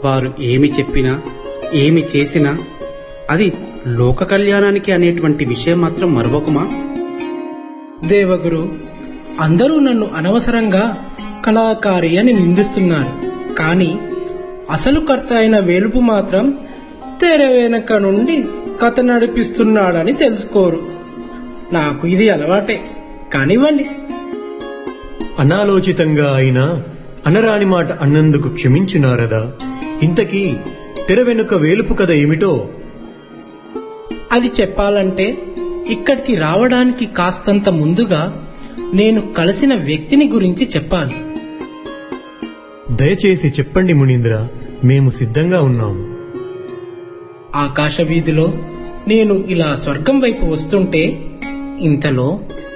వారు ఏమి చెప్పినా ఏమి చేసినా అది లోక కళ్యాణానికి అనేటువంటి విషయం మాత్రం మరవకుమా దేవగురు అందరూ నన్ను అనవసరంగా కళాకారి అని నిందిస్తున్నారు కానీ అసలు కర్త అయిన వేలుపు మాత్రం తెర వెనక నుండి కథ నడిపిస్తున్నాడని తెలుసుకోరు నాకు ఇది అలవాటే కానివ్వండి అనాలోచితంగా అయినా అనరాని మాట అన్నందుకు క్షమించు నారదా ఇంతకీ తెర వెనుక వేలుపు కథ ఏమిటో అది చెప్పాలంటే ఇక్కడికి రావడానికి కాస్తంత ముందుగా నేను కలిసిన వ్యక్తిని గురించి చెప్పాలి దయచేసి చెప్పండి మునీంద్ర మేము సిద్ధంగా ఉన్నాము ఆకాశ వీధిలో నేను ఇలా స్వర్గం వైపు వస్తుంటే ఇంతలో